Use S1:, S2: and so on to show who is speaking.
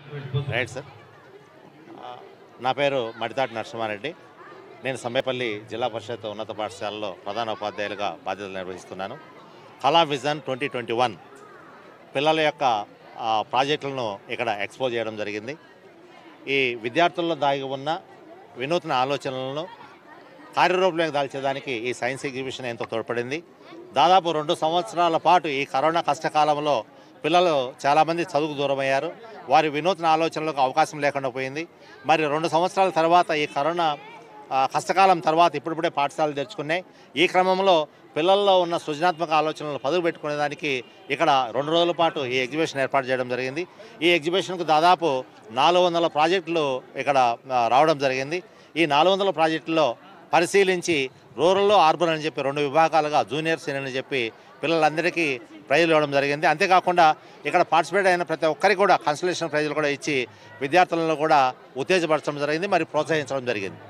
S1: right sir ఆ, నా పేరు మడితాటి నరసింహారెడ్డి నేను సమ్మేపల్లి జిల్లా పరిషత్ ఉన్నత పాఠశాలలో ప్రధాన ఉపాధ్యాయులుగా బాధ్యతలు నిర్వహిస్తున్నాను కళా విజన్ ట్వంటీ ట్వంటీ వన్ పిల్లల యొక్క ఆ, ప్రాజెక్టులను ఇక్కడ ఎక్స్పోజ్ చేయడం జరిగింది ఈ విద్యార్థుల్లో దాగి ఉన్న వినూత్న ఆలోచనలను కార్యరూపంలోకి దాల్చేదానికి ఈ సైన్స్ ఎగ్జిబిషన్ ఎంతో తోడ్పడింది దాదాపు రెండు సంవత్సరాల పాటు ఈ కరోనా కష్టకాలంలో పిల్లలు చాలామంది చదువుకు దూరమయ్యారు వారి వినూత్న ఆలోచనలకు అవకాశం లేకుండా పోయింది మరి రెండు సంవత్సరాల తర్వాత ఈ కరోనా ఆ, కష్టకాలం తర్వాత ఇప్పుడిప్పుడే పాఠశాలలు తెరుచుకున్నాయి ఈ క్రమంలో పిల్లల్లో ఉన్న సృజనాత్మక ఆలోచనలు పదువు పెట్టుకునేదానికి ఇక్కడ రెండు రోజుల పాటు ఈ ఎగ్జిబిషన్ ఏర్పాటు చేయడం జరిగింది ఈ ఎగ్జిబిషన్కు దాదాపు నాలుగు వందల ప్రాజెక్టులు ఇక్కడ ఆ, రావడం జరిగింది ఈ నాలుగు వందల ప్రాజెక్టుల్లో పరిశీలించి రూరల్లో అర్బన్ అని చెప్పి రెండు విభాగాలుగా జూనియర్ సీనియర్ అని చెప్పి పిల్లలందరికీ ప్రైజులు ఇవ్వడం జరిగింది అంతేకాకుండా ఇక్కడ పార్టిసిపేట్ అయిన ప్రతి ఒక్కరికి కూడా కన్సలేషన్ ప్రైజులు కూడా ఇచ్చి విద్యార్థులను కూడా ఉత్తేజపరచడం జరిగింది మరి ప్రోత్సహించడం జరిగింది